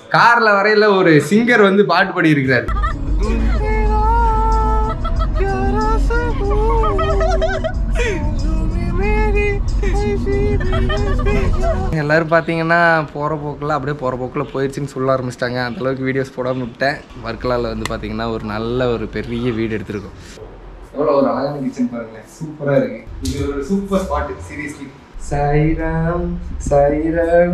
கார்ல வரையில ஒரு சிங்கர் வந்து பாட்டு பாடி இருக்கிறார் எல்லாரும் பார்த்தீங்கன்னா போகிற போக்கில் அப்படியே போகிற போக்கில் போயிடுச்சுன்னு சொல்ல ஆரம்பிச்சிட்டாங்க அந்தளவுக்கு வீடியோஸ் போடாமல் விட்டேன் வர்க்கலாவில் வந்து பார்த்தீங்கன்னா ஒரு நல்ல ஒரு பெரிய வீடு எடுத்திருக்கோம் எவ்வளோ ஒரு அழகான கிச்சன் பாருங்களேன் சூப்பராக இருக்கு இது ஒரு super spot seriously Sairam Sairam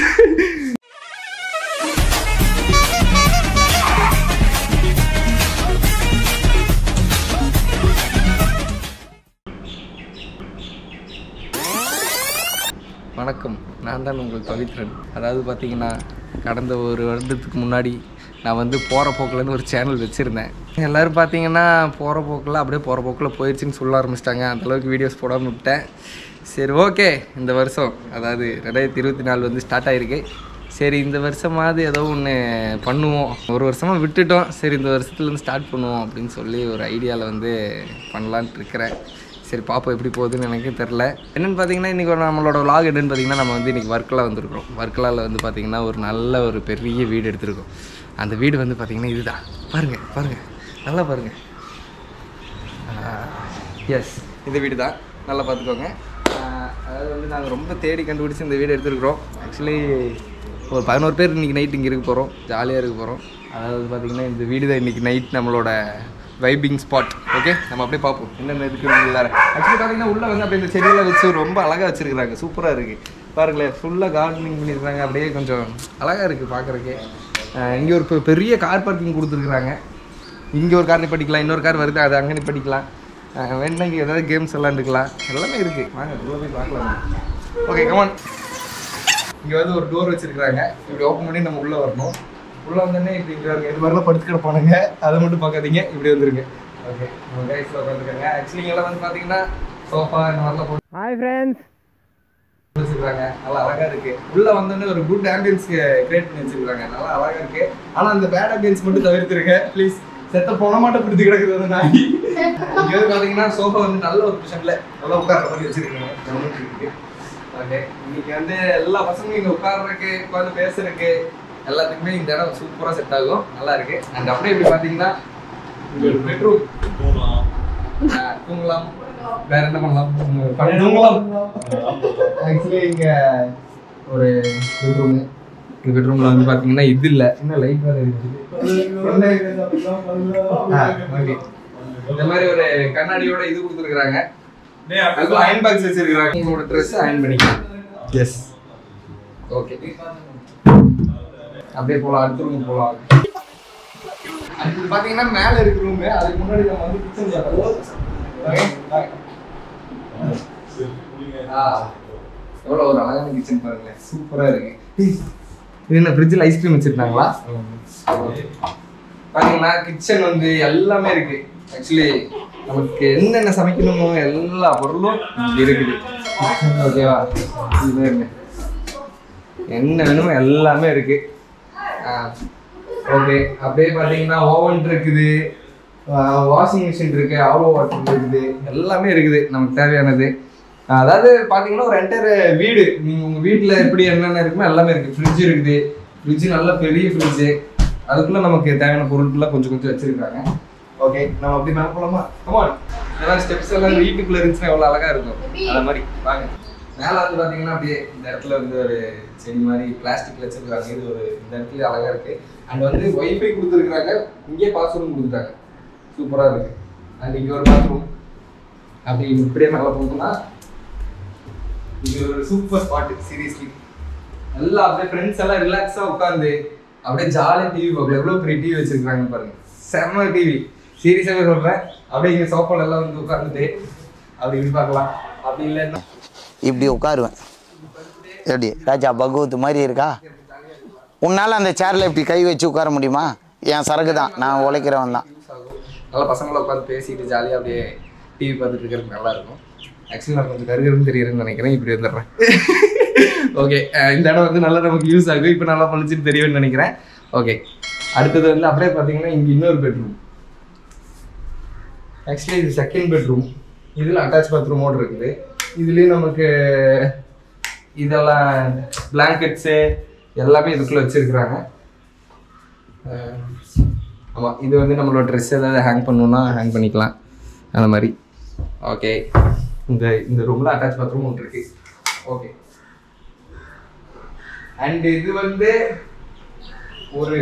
வணக்கம் நான் தான் உங்கள் பவித்ரன் அதாவது பார்த்தீங்கன்னா கடந்த ஒரு வருடத்துக்கு முன்னாடி நான் வந்து போகிற போக்கில்னு ஒரு சேனல் வச்சுருந்தேன் எல்லோரும் பார்த்தீங்கன்னா போகிற போக்கில் அப்படியே போகிற போக்கில் போயிடுச்சுன்னு சொல்ல ஆரம்பிச்சிட்டாங்க அந்தளவுக்கு வீடியோஸ் போடாமல் விட்டேன் சரி ஓகே இந்த வருஷம் அதாவது ரெண்டாயிரத்தி இருபத்தி நாலு வந்து ஸ்டார்ட் ஆகிருக்கு சரி இந்த வருஷமாவது ஏதோ ஒன்று பண்ணுவோம் ஒரு வருஷமாக விட்டுட்டோம் சரி இந்த வருஷத்துலேருந்து ஸ்டார்ட் பண்ணுவோம் அப்படின்னு சொல்லி ஒரு ஐடியாவில் வந்து பண்ணலான்ட்டு இருக்கிறேன் சரி பாப்போம் எப்படி போகுதுன்னு எனக்கு தெரில என்னென்னு பார்த்தீங்கன்னா இன்றைக்கி ஒரு நம்மளோட vlog என்னென்னு பார்த்தீங்கன்னா நம்ம வந்து இன்றைக்கி ஒர்க்கில் வந்திருக்கிறோம் ஒர்க்கில் வந்து பார்த்திங்கன்னா ஒரு நல்ல ஒரு பெரிய வீடு எடுத்திருக்கோம் அந்த வீடு வந்து பார்த்திங்கன்னா இதுதான் பாருங்கள் பாருங்கள் நல்லா பாருங்கள் எஸ் இந்த வீடு தான் நல்லா பார்த்துக்கோங்க ஆஹ் அதாவது வந்து நாங்கள் ரொம்ப தேடி கண்டுபிடிச்சி இந்த வீடு எடுத்துருக்குறோம் ஆக்சுவலி ஒரு பதினோரு பேர் இன்றைக்கி நைட் இங்கே இருக்க போகிறோம் ஜாலியாக இருக்க போகிறோம் அதாவது பார்த்திங்கன்னா இந்த வீடு தான் இன்றைக்கி நைட் நம்மளோட வைபிங் ஸ்பாட் ஓகே நம்ம அப்படியே பார்ப்போம் என்னென்ன இருக்குது உள்ளார ஆக்சுவலி பார்த்தீங்கன்னா உள்ளே வந்து அப்படியே இந்த செடியெல்லாம் வச்சு ரொம்ப அழகாக வச்சுருக்குறாங்க சூப்பராக இருக்குது பாருங்களேன் ஃபுல்லாக கார்டனிங் பண்ணியிருக்காங்க அப்படியே கொஞ்சம் அழகாக இருக்குது பார்க்குறதுக்கு இங்கே ஒரு பெ- பெரிய கார் பார்க்கிங் கொடுத்துருக்குறாங்க இங்கே ஒரு கார் நிப்பாட்டிக்கலாம் இன்னொரு கார் வருது அது அங்கே நிப்பாட்டிக்கலாம் அஹ் வேணும்னா இங்கே ஏதாவது கேம்ஸ் விளாண்டுக்கலாம் எல்லாமே இருக்குது வாங்க உள்ள போய் பார்க்கலாம் ஓகே கமான் இங்கே வந்து ஒரு டோர் வச்சிருக்காங்க இப்படி ஓப்பன் பண்ணி நம்ம உள்ளே வரணும் உள்ளே வந்தோடனே இப்படி இங்கே வருங்க இது மாதிரிலாம் படுத்து கிடப்பானுங்க அதை மட்டும் பார்க்காதீங்க இப்படி வந்துருங்க ஓகே நம்ம கைஸில் உட்காந்துருக்காங்க ஆக்சுவலி இங்கெல்லாம் வந்து பார்த்தீங்கன்னா சோஃபா இந்த மாதிரிலாம் போட்டு ஹாய் ஃப்ரெண்ட்ஸ் வச்சிருக்காங்க நல்லா அழகா இருக்கு உள்ள வந்தோடனே ஒரு குட் ஆம்பியன்ஸ் கிரியேட் பண்ணி வச்சிருக்காங்க நல்லா அழகா இருக்கு ஆனா அந்த பேட் ஆம்பியன்ஸ் மட்டும் தவிர்த்துருங்க ப்ளீஸ் செத்த போன மாட்டை பிடித்து கிடக்குது அந்த நாய் இங்க வந்து பாத்தீங்கன்னா சோஃபா வந்து நல்ல ஒரு பொசிஷன்ல நல்லா உட்கார்ற மாதிரி வச்சிருக்காங்க கவனிச்சு இருக்கு ஓகே இன்னைக்கு வந்து எல்லா பசங்களும் இங்க உட்கார்றதுக்கு உட்கார்ந்து பேசுறதுக்கு எல்லாத்துக்குமே இந்த இடம் சூப்பரா செட் ஆகும் நல்லா இருக்கு அண்ட் அப்படியே இப்படி பாத்தீங்கன்னா இங்க ஒரு பெட்ரூம் தூங்கலாம் வேற என்ன பண்ணலாம் தூங்கலாம் ஆக்சுவலி இங்க ஒரு பெட்ரூம் இந்த பெட்ரூம்ல வந்து பாத்தீங்கன்னா இது இல்ல இன்னும் லைட் வேற இருக்குது ஆ, okay. இந்த மாதிரி ஒரு கண்ணாடியோட இது கொடுத்துருக்காங்க அயன் பாக்ஸ் வச்சிருக்காங்க உங்களோட ட்ரெஸ் அயன் பண்ணிக்கலாம் எஸ் ஓகே அப்படியே போலாம் அடுத்த ரூம் போலாம் அடுத்து பாத்தீங்கன்னா மேல இருக்கு ரூம் அதுக்கு முன்னாடி நம்ம வந்து கிச்சன் எவ்வளோ ஒரு அழகான கிச்சன் பாருங்களேன் சூப்பரா இருக்கு இது என்ன ஃப்ரிட்ஜில் ஐஸ்கிரீம் வச்சிருந்தாங்களா பாத்தீங்கன்னா கிச்சன் வந்து எல்லாமே இருக்கு ஆக்சுவலி நமக்கு என்னென்ன சமைக்கணுமோ எல்லா பொருளும் இங்க இருக்குது ஓகேவா இது பாருங்க என்ன வேணுமோ எல்லாமே இருக்கு ஓகே அப்படியே பார்த்தீங்கன்னா ஓவன் இருக்குது வாஷிங் மிஷின் இருக்கு ஆர்ஓ வாட்டர் இருக்குது எல்லாமே இருக்குது நமக்கு தேவையானது ஆஹ் அதாவது பார்த்தீங்கன்னா ஒரு என்டையர் வீடு நீங்கள் உங்கள் வீட்டில் எப்படி என்னென்ன இருக்குமோ எல்லாமே இருக்குது ஃப்ரிட்ஜ் இருக்குது ஃப்ரிட்ஜ் நல்ல பெரிய ஃப்ரிட்ஜு அதுக்குள்ளே நமக்கு தேவையான பொருட்கள்லாம் கொஞ்சம் கொஞ்சம் வச்சிருக்காங்க ஓகே நம்ம அப்படி மேலே போகலாமா கமான் இதெல்லாம் ஸ்டெப்ஸ் எல்லாம் வீட்டுக்குள்ளே இருந்துச்சுன்னா எவ்வளோ அழகாக இருக்கும் அந்த மாதிரி வாங்க மேலே வந்து பார்த்தீங்கன்னா அப்படியே இந்த இடத்துல வந்து ஒரு செடி மாதிரி பிளாஸ்டிக்ல வச்சிருக்காங்க இது ஒரு இந்த இடத்துல அழகா இருக்கு அண்ட் வந்து ஒய்ஃபை கொடுத்துருக்காங்க இங்கே பாத்ரூம் கொடுத்துட்டாங்க சூப்பரா இருக்கு அண்ட் இங்க ஒரு பாத்ரூம் அப்படி இப்படியே மேலே போகணும்னா இது ஒரு சூப்பர் ஸ்பாட் சீரியஸ்லி எல்லாம் அப்படியே ஃப்ரெண்ட்ஸ் எல்லாம் ரிலாக்ஸா உட்காந்து அப்படியே ஜாலியாக டிவி பார்க்கல எவ்வளோ பெரிய டிவி வச்சிருக்காங்க பாருங்க செம்ம டிவி சீரியஸாகவே சொல்றேன் அப்படியே இங்கே சோஃபால எல்லாம் வந்து உட்காந்துட்டு அப்படி இப்படி பார்க்கலாம் அப்படி இல்லைன்னா இப்படி உட்காருவேன் எப்படி ராஜா பகவத் மாதிரி இருக்கா உன்னால் அந்த சேரில் இப்படி கை வச்சு உட்கார முடியுமா என் சரக்கு தான் நான் உழைக்கிறவன் தான் யூஸ் ஆகும் நல்லா பசங்கள உட்காந்து பேசிட்டு ஜாலியாக அப்படியே டிவி பார்த்துட்டு இருக்கிறதுக்கு நல்லா இருக்கும் ஆக்சுவலி நான் கொஞ்சம் கருகருன்னு தெரியுதுன்னு நினைக்கிறேன் இப்படி வந்துடுறேன் ஓகே இந்த இடம் வந்து நல்லா நமக்கு யூஸ் ஆகும் இப்போ நல்லா பழிச்சுன்னு தெரியும்னு நினைக்கிறேன் ஓகே அடுத்தது வந்து அப்படியே பார்த்தீங்கன்னா இங்கே இன்னொரு பெட்ரூம் ஆக்சுவலி இது செகண்ட் பெட்ரூம் இதில் அட்டாச் பாத்ரூமோடு இருக்குது இதுலேயும் நமக்கு இதெல்லாம் பிளாங்கெட்ஸு எல்லாமே இதுக்குள்ளே வச்சுருக்குறாங்க ஆமாம் இது வந்து நம்மளோட ட்ரெஸ் ஏதாவது ஹேங் பண்ணணும்னா ஹேங் பண்ணிக்கலாம் அந்த மாதிரி ஓகே இந்த இந்த ரூமில் அட்டாச் பாத்ரூம் ஒன்று இருக்கு ஓகே அண்ட் இது வந்து ஒரு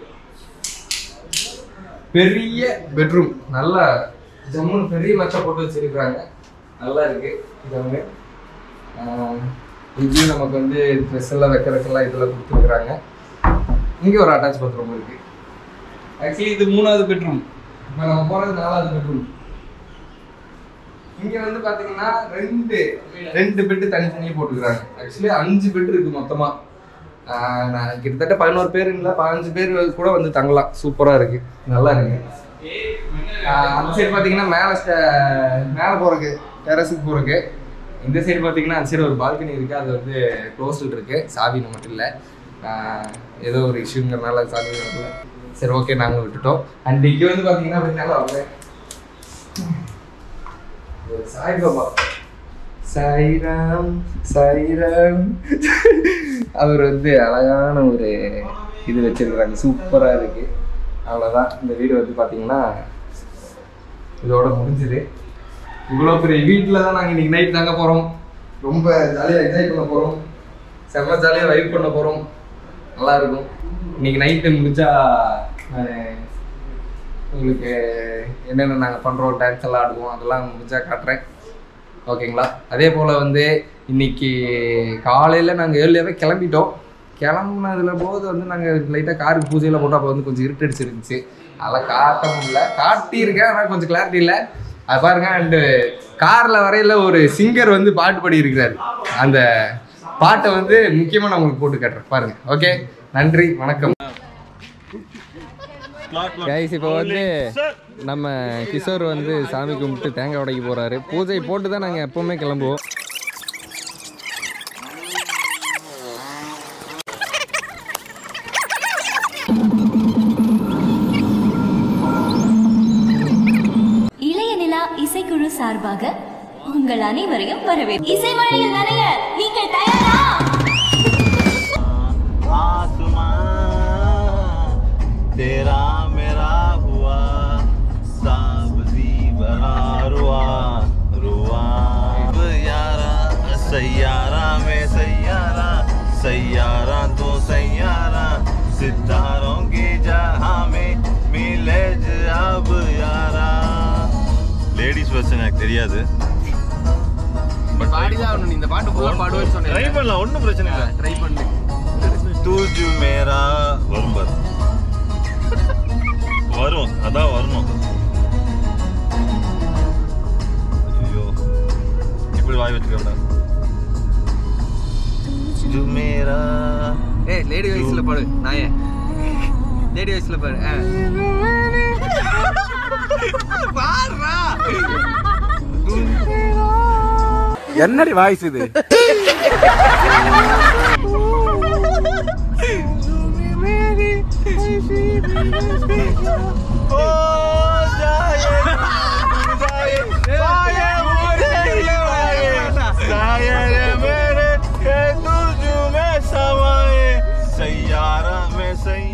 பெரிய பெட்ரூம் நல்லா ஜம்முன்னு பெரிய மச்சா போட்டு வச்சிருக்காங்க நல்லா இருக்கு இது வந்து ஆஹ் இங்கேயும் நமக்கு வந்து ட்ரெஸ் எல்லாம் வைக்கிறதுக்கெல்லாம் இதில் கொடுத்துருக்குறாங்க இங்கே ஒரு அட்டாச் பாத்ரூம் இருக்கு ஆக்சுவலி இது மூணாவது பெட்ரூம் இப்போ நம்ம போகிறது நாலாவது பெட்ரூம் இங்க வந்து பாத்தீங்கன்னா ரெண்டு ரெண்டு பெட்டு தனித்தனியா போட்டுக்கிறாங்க ஆக்சுவலி அஞ்சு பெட் இருக்கு மொத்தமா ஆஹ் நான் கிட்டத்தட்ட பதினோரு பேர் இல்ல பதினஞ்சு பேர் கூட வந்து தங்கலாம் சூப்பரா இருக்கு நல்லா இருக்கு ஆஹ் அந்த சைடு பாத்தீங்கன்னா மேல ஸ்ட- மேல போறதுக்கு டெரஸுக்கு போறதுக்கு இந்த சைடு பாத்தீங்கன்னா அந்த சைடு ஒரு பால்கனி இருக்கு அது வந்து க்ளோஸ்ல இருக்கு சாவி மட்டும் இல்ல ஆஹ் ஏதோ ஒரு இஷ்யூங்கிறனால சாவி வரல சரி ஓகே நாங்க விட்டுட்டோம் அண்ட் இங்க வந்து பாத்தீங்கன்னா அப்படின்னாலும் அவங்க சாய்பாபா சாய்ராம் சாய்ராம் அவர் வந்து அழகான ஒரு இது வச்சிருக்கிறாங்க சூப்பரா இருக்கு அவ்வளவுதான் இந்த வீடு வந்து பாத்தீங்கன்னா இதோட முடிஞ்சுது இவ்வளோ பெரிய வீட்டில் தான் நாங்கள் இன்னைக்கு நைட் தாங்க போகிறோம் ரொம்ப ஜாலியாக என்ஜாய் பண்ண போகிறோம் செம்ம ஜாலியாக வைப் பண்ண போகிறோம் நல்லா இருக்கும் இன்னைக்கு நைட்டு முடிஞ்சா நான் உங்களுக்கு என்னென்ன நாங்கள் பண்ணுறோம் டான்ஸ் எல்லாம் ஆடுவோம் அதெல்லாம் முடிஞ்சா காட்டுறேன் ஓகேங்களா அதே போல் வந்து இன்னைக்கு காலையில் நாங்கள் ஏர்லியாகவே கிளம்பிட்டோம் கிளம்புனதுல போது வந்து நாங்கள் லைட்டாக காருக்கு பூஜையில் போட்டோம் அப்போ வந்து கொஞ்சம் இருட்டடிச்சு இருந்துச்சு அதெல்லாம் காட்ட முடியல காட்டியிருக்கேன் ஆனால் கொஞ்சம் கிளாரிட்டி இல்லை அது பாருங்க அண்டு காரில் வரையில ஒரு சிங்கர் வந்து பாட்டு பாடி இருக்கிறாரு அந்த பாட்டை வந்து முக்கியமாக நான் உங்களுக்கு போட்டு காட்டுறேன் பாருங்க ஓகே நன்றி வணக்கம் கைஸ் இப்போ வந்து நம்ம கிஷோர் வந்து சாமி கும்பிட்டு தேங்காய் உடைக்க போறாரு பூஜை போட்டு தான் நாங்கள் எப்பவுமே கிளம்புவோம் இளைய நிலா இசைக்குழு சார்பாக உங்கள் அனைவரையும் வரவேற்கிறேன் இசை மழையில் நனைய நீங்கள் தயாரா आसमां तेरा मेरा हुआ साबजी बना रुआ रुआ अब यारा सैयारा में सैयारा सैयारा तो सैयारा सितारों की जहां में मिले अब यारा லேடிஸ் வெர்ஷன் எனக்கு தெரியாது பட் பாடிதான் இந்த பாட்டு ஃபுல்லாக பாடுவேன்னு ட்ரை பண்ணலாம் ஒன்றும் பிரச்சனை இல்லை ட்ரை பண்ணு தூஜு மேரா வரும் பாரு வரும் அதான் வரணும் ஐயோ இப்படி வாய் வச்சுக்க கூடாது தூஜு மேரா ஏய் லேடி வயசுல பாடு நாயே லேடி வயசுல பாடு ஆ. பாருடா என்னடி வாய்ஸ் இது ओ जाए जाए जाए मुझे जाए रे मेरे ये तुझ में समाए सैयारा में सैयारा